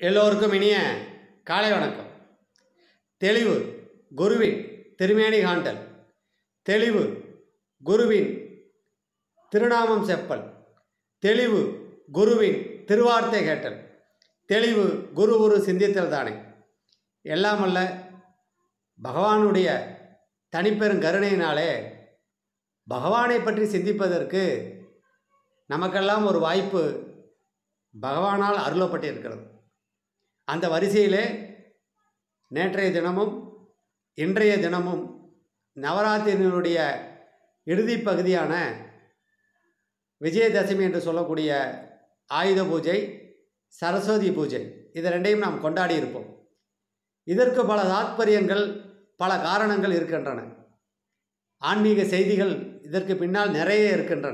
எல்லோருக்கும் இனிய காலை வணக்கம் தெளிவு குருவின் திருமேனி காண்டல் தெளிவு குருவின் திருநாமம் செப்பல் தெளிவு குருவின் திருவார்த்தை கேட்டல் தெளிவு குரு குரு சிந்தித்தல் தானே எல்லாம் அல்ல பகவானுடைய தனிப்பெரும் கருணையினாலே பகவானை பற்றி சிந்திப்பதற்கு நமக்கெல்லாம் ஒரு வாய்ப்பு பகவானால் அருளப்பட்டிருக்கிறது அந்த வரிசையிலே நேற்றைய தினமும் இன்றைய தினமும் நவராத்திரியினுடைய இறுதி பகுதியான விஜயதசமி என்று சொல்லக்கூடிய ஆயுத பூஜை சரஸ்வதி பூஜை இது ரெண்டையும் நாம் கொண்டாடி இருப்போம் இதற்கு பல தாத்பரியங்கள் பல காரணங்கள் இருக்கின்றன ஆன்மீக செய்திகள் இதற்கு பின்னால் நிறைய இருக்கின்றன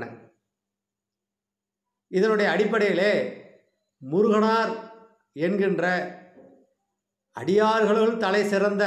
இதனுடைய அடிப்படையிலே முருகனார் என்கின்ற அடியார்களுள் தலை சிறந்த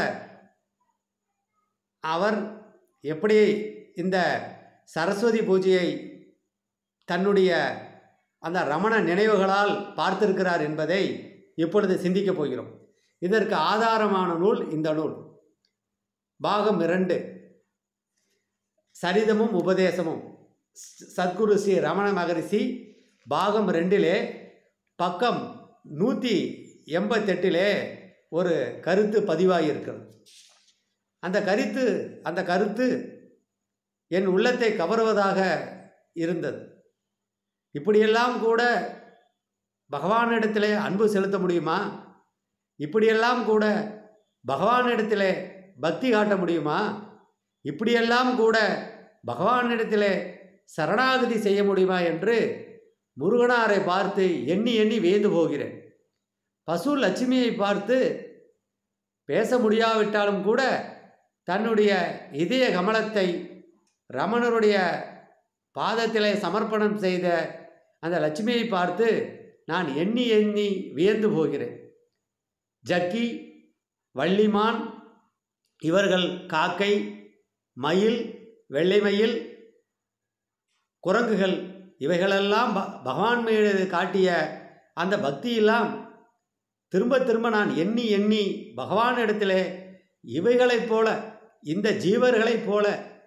அவர் எப்படி இந்த சரஸ்வதி பூஜையை தன்னுடைய அந்த ரமண நினைவுகளால் பார்த்திருக்கிறார் என்பதை இப்பொழுது சிந்திக்கப் போகிறோம் இதற்கு ஆதாரமான நூல் இந்த நூல் பாகம் இரண்டு சரிதமும் உபதேசமும் சத்குரு ஸ்ரீ ரமண மகரிஷி பாகம் ரெண்டிலே பக்கம் நூற்றி எண்பத்தெட்டிலே ஒரு கருத்து பதிவாகியிருக்கிறது அந்த கருத்து அந்த கருத்து என் உள்ளத்தை கவருவதாக இருந்தது இப்படியெல்லாம் கூட பகவானிடத்திலே அன்பு செலுத்த முடியுமா இப்படியெல்லாம் கூட பகவானிடத்திலே பக்தி காட்ட முடியுமா இப்படியெல்லாம் கூட பகவானிடத்திலே சரணாகதி செய்ய முடியுமா என்று முருகனாரை பார்த்து எண்ணி எண்ணி வியந்து போகிறேன் பசு லட்சுமியை பார்த்து பேச முடியாவிட்டாலும் கூட தன்னுடைய இதய கமலத்தை ரமணருடைய பாதத்திலே சமர்ப்பணம் செய்த அந்த லட்சுமியை பார்த்து நான் எண்ணி எண்ணி வியந்து போகிறேன் ஜக்கி வள்ளிமான் இவர்கள் காக்கை மயில் வெள்ளை மயில் குரங்குகள் இவைகளெல்லாம் ப பகவான் மீது காட்டிய அந்த பக்தியெல்லாம் திரும்ப திரும்ப நான் எண்ணி எண்ணி பகவானிடத்திலே இவைகளைப் போல இந்த ஜீவர்களைப் போல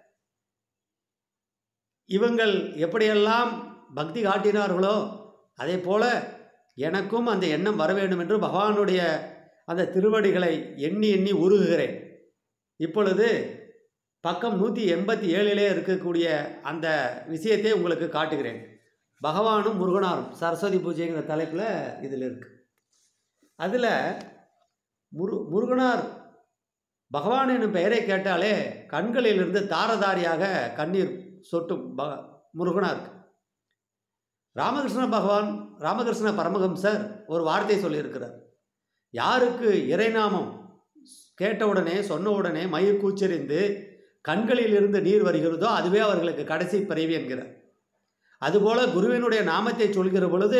இவங்கள் எப்படியெல்லாம் பக்தி காட்டினார்களோ அதே போல எனக்கும் அந்த எண்ணம் வர வேண்டும் என்று பகவானுடைய அந்த திருவடிகளை எண்ணி எண்ணி உருகுகிறேன் இப்பொழுது பக்கம் நூற்றி எண்பத்தி ஏழிலே இருக்கக்கூடிய அந்த விஷயத்தை உங்களுக்கு காட்டுகிறேன் பகவானும் முருகனாரும் சரஸ்வதி பூஜைங்கிற தலைப்பில் இதில் இருக்கு அதில் முரு முருகனார் பகவான் என்னும் பெயரை கேட்டாலே கண்களிலிருந்து தாரதாரியாக கண்ணீர் சொட்டும் ப முருகனாருக்கு ராமகிருஷ்ண பகவான் ராமகிருஷ்ண பரமஹம்சர் ஒரு வார்த்தை சொல்லியிருக்கிறார் யாருக்கு இறைநாமம் கேட்டவுடனே சொன்ன உடனே மயிர் கூச்சரிந்து கண்களிலிருந்து நீர் வருகிறதோ அதுவே அவர்களுக்கு கடைசி பிறவி என்கிறார் அதுபோல குருவினுடைய நாமத்தை சொல்கிற பொழுது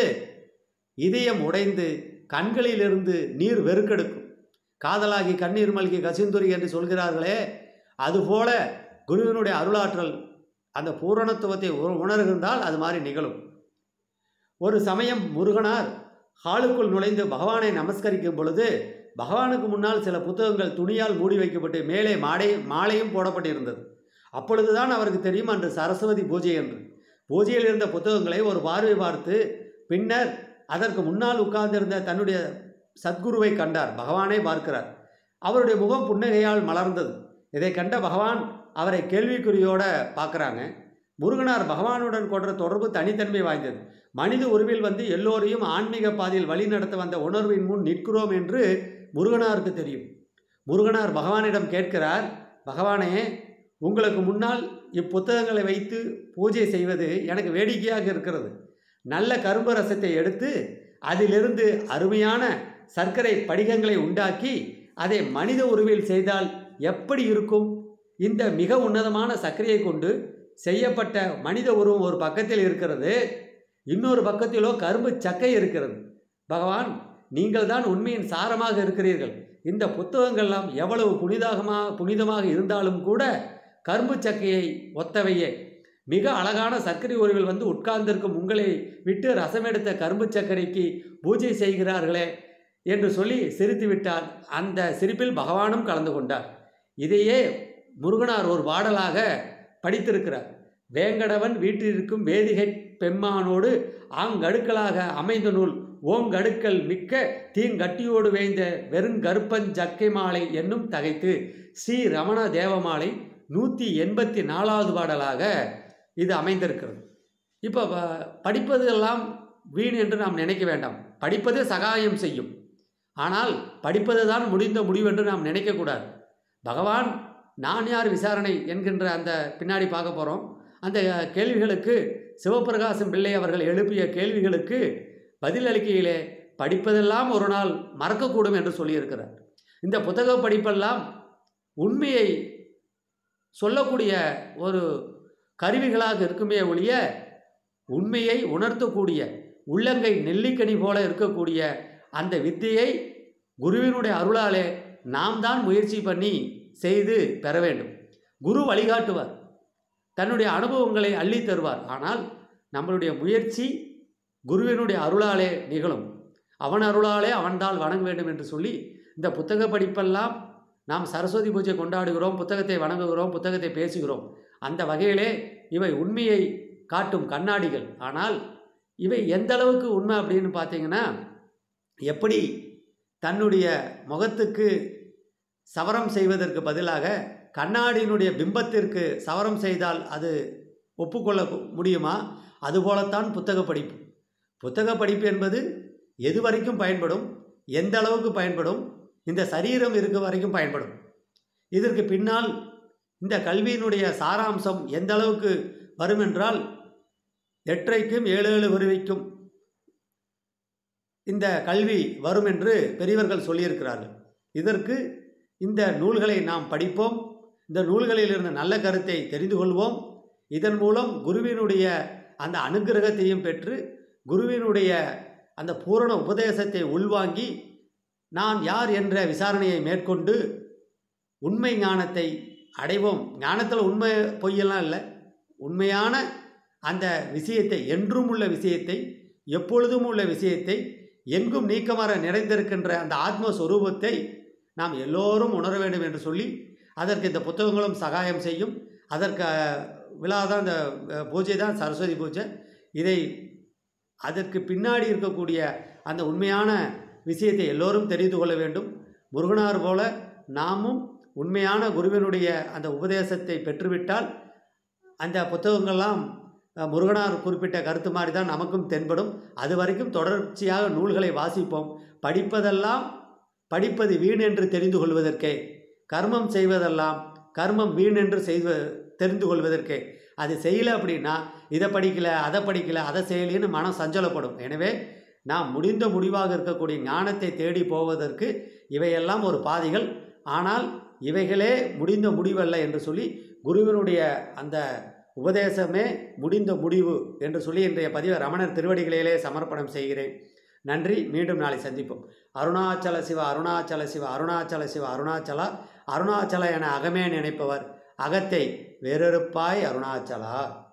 இதயம் உடைந்து கண்களிலிருந்து நீர் வெறுக்கெடுக்கும் காதலாகி கண்ணீர் மல்கி கசிந்துரி என்று சொல்கிறார்களே அதுபோல குருவினுடைய அருளாற்றல் அந்த பூரணத்துவத்தை உ- உணர்கின்றால் அது மாதிரி நிகழும் ஒரு சமயம் முருகனார் ஹாலுக்குள் நுழைந்து பகவானை நமஸ்கரிக்கும் பொழுது பகவானுக்கு முன்னால் சில புத்தகங்கள் துணியால் மூடி வைக்கப்பட்டு மேலே மாடை மாலையும் போடப்பட்டிருந்தது அப்பொழுதுதான் அவருக்கு தெரியும் அன்று சரஸ்வதி பூஜை என்று பூஜையில் இருந்த புத்தகங்களை ஒரு பார்வை பார்த்து பின்னர் அதற்கு முன்னால் உட்கார்ந்திருந்த தன்னுடைய சத்குருவை கண்டார் பகவானை பார்க்கிறார் அவருடைய முகம் புன்னகையால் மலர்ந்தது இதை கண்ட பகவான் அவரை கேள்விக்குறியோட பார்க்குறாங்க முருகனார் பகவானுடன் கொண்ட தொடர்பு தனித்தன்மை வாய்ந்தது மனித உருவில் வந்து எல்லோரையும் ஆன்மீக பாதையில் வழி நடத்த வந்த உணர்வின் முன் நிற்கிறோம் என்று முருகனாருக்கு தெரியும் முருகனார் பகவானிடம் கேட்கிறார் பகவானே உங்களுக்கு முன்னால் இப்புத்தகங்களை வைத்து பூஜை செய்வது எனக்கு வேடிக்கையாக இருக்கிறது நல்ல கரும்பு ரசத்தை எடுத்து அதிலிருந்து அருமையான சர்க்கரை படிகங்களை உண்டாக்கி அதை மனித உருவில் செய்தால் எப்படி இருக்கும் இந்த மிக உன்னதமான சர்க்கரையை கொண்டு செய்யப்பட்ட மனித உருவம் ஒரு பக்கத்தில் இருக்கிறது இன்னொரு பக்கத்திலோ கரும்பு சக்கை இருக்கிறது பகவான் நீங்கள் தான் உண்மையின் சாரமாக இருக்கிறீர்கள் இந்த புத்தகங்கள்லாம் எவ்வளவு புனிதமாக புனிதமாக இருந்தாலும் கூட கரும்பு சக்கையை ஒத்தவையே மிக அழகான சர்க்கரை உருவில் வந்து உட்கார்ந்திருக்கும் உங்களை விட்டு ரசம் எடுத்த கரும்பு சர்க்கரைக்கு பூஜை செய்கிறார்களே என்று சொல்லி சிரித்து விட்டார் அந்த சிரிப்பில் பகவானும் கலந்து கொண்டார் இதையே முருகனார் ஒரு பாடலாக படித்திருக்கிறார் வேங்கடவன் வீட்டிலிருக்கும் வேதிகை பெம்மானோடு ஆங்கடுக்கலாக அமைந்த நூல் ஓங்கடுக்கல் மிக்க தீங்கட்டியோடு வேய்ந்த வெறுங்கருப்பஞ் ஜக்கை மாலை என்னும் தகைத்து ஸ்ரீ ரமண தேவமாலை நூற்றி எண்பத்தி நாலாவது பாடலாக இது அமைந்திருக்கிறது இப்போ ப- படிப்பது எல்லாம் வீண் என்று நாம் நினைக்க வேண்டாம் படிப்பது சகாயம் செய்யும் ஆனால் படிப்பது தான் முடிந்த முடிவு என்று நாம் நினைக்கக்கூடாது பகவான் நான் யார் விசாரணை என்கின்ற அந்த பின்னாடி பார்க்க போகிறோம் அந்த கேள்விகளுக்கு சிவபிரகாசம் பிள்ளை அவர்கள் எழுப்பிய கேள்விகளுக்கு பதிலளிக்கையிலே படிப்பதெல்லாம் ஒரு நாள் மறக்கக்கூடும் என்று சொல்லியிருக்கிறார் இந்த புத்தக படிப்பெல்லாம் உண்மையை சொல்லக்கூடிய ஒரு கருவிகளாக இருக்குமே ஒழிய உண்மையை உணர்த்தக்கூடிய உள்ளங்கை நெல்லிக்கனி போல இருக்கக்கூடிய அந்த வித்தையை குருவினுடைய அருளாலே நாம் தான் முயற்சி பண்ணி செய்து பெற வேண்டும் குரு வழிகாட்டுவார் தன்னுடைய அனுபவங்களை அள்ளி தருவார் ஆனால் நம்மளுடைய முயற்சி குருவினுடைய அருளாலே நிகழும் அவன் அருளாலே அவன்தால் வணங்க வேண்டும் என்று சொல்லி இந்த புத்தக படிப்பெல்லாம் நாம் சரஸ்வதி பூஜை கொண்டாடுகிறோம் புத்தகத்தை வணங்குகிறோம் புத்தகத்தை பேசுகிறோம் அந்த வகையிலே இவை உண்மையை காட்டும் கண்ணாடிகள் ஆனால் இவை எந்த அளவுக்கு உண்மை அப்படின்னு பார்த்தீங்கன்னா எப்படி தன்னுடைய முகத்துக்கு சவரம் செய்வதற்கு பதிலாக கண்ணாடியினுடைய பிம்பத்திற்கு சவரம் செய்தால் அது ஒப்புக்கொள்ள முடியுமா அதுபோலத்தான் புத்தக படிப்பு புத்தக படிப்பு என்பது எது வரைக்கும் பயன்படும் எந்த அளவுக்கு பயன்படும் இந்த சரீரம் இருக்க வரைக்கும் பயன்படும் இதற்கு பின்னால் இந்த கல்வியினுடைய சாராம்சம் எந்த அளவுக்கு வரும் என்றால் எட்டரைக்கும் ஏழு ஏழு வருவைக்கும் இந்த கல்வி வரும் என்று பெரியவர்கள் சொல்லியிருக்கிறார்கள் இதற்கு இந்த நூல்களை நாம் படிப்போம் இந்த நூல்களிலிருந்து நல்ல கருத்தை தெரிந்து கொள்வோம் இதன் மூலம் குருவினுடைய அந்த அனுக்கிரகத்தையும் பெற்று குருவினுடைய அந்த பூரண உபதேசத்தை உள்வாங்கி நான் யார் என்ற விசாரணையை மேற்கொண்டு உண்மை ஞானத்தை அடைவோம் ஞானத்தில் உண்மை பொய்யெல்லாம் இல்லை உண்மையான அந்த விஷயத்தை என்றும் உள்ள விஷயத்தை எப்பொழுதும் உள்ள விஷயத்தை எங்கும் நீக்கமர நிறைந்திருக்கின்ற அந்த ஆத்மஸ்வரூபத்தை நாம் எல்லோரும் உணர வேண்டும் என்று சொல்லி அதற்கு இந்த புத்தகங்களும் சகாயம் செய்யும் அதற்கு அஹ், விழா தான் இந்த அஹ், பூஜை தான் சரஸ்வதி பூஜை இதை அதற்கு பின்னாடி இருக்கக்கூடிய அந்த உண்மையான விஷயத்தை எல்லோரும் தெரிந்து கொள்ள வேண்டும் முருகனார் போல நாமும் உண்மையான குருவினுடைய அந்த உபதேசத்தை பெற்றுவிட்டால் அந்த புத்தகங்கள்லாம் அஹ், முருகனார் குறிப்பிட்ட கருத்து மாதிரி தான் நமக்கும் தென்படும் அது வரைக்கும் தொடர்ச்சியாக நூல்களை வாசிப்போம் படிப்பதெல்லாம் படிப்பது வீண் என்று தெரிந்து கொள்வதற்கே கர்மம் செய்வதெல்லாம் கர்மம் வீண் என்று செய்வ தெரிந்து கொள்வதற்கே அது செய்யலை அப்படின்னா இதை படிக்கல அதை படிக்கல அதை செய்யலைன்னு மனம் சஞ்சலப்படும் எனவே நாம் முடிந்த முடிவாக இருக்கக்கூடிய ஞானத்தை தேடி போவதற்கு இவையெல்லாம் ஒரு பாதைகள் ஆனால் இவைகளே முடிந்த முடிவல்ல என்று சொல்லி குருவினுடைய அந்த உபதேசமே முடிந்த முடிவு என்று சொல்லி இன்றைய பதிவை ரமணர் திருவடிகளிலே சமர்ப்பணம் செய்கிறேன் நன்றி மீண்டும் நாளை சந்திப்போம் அருணாச்சல சிவ அருணாச்சல சிவ அருணாச்சல சிவ அருணாச்சலா அருணாச்சல என அகமே நினைப்பவர் அகத்தை வேறொருப்பாய் அருணாச்சலா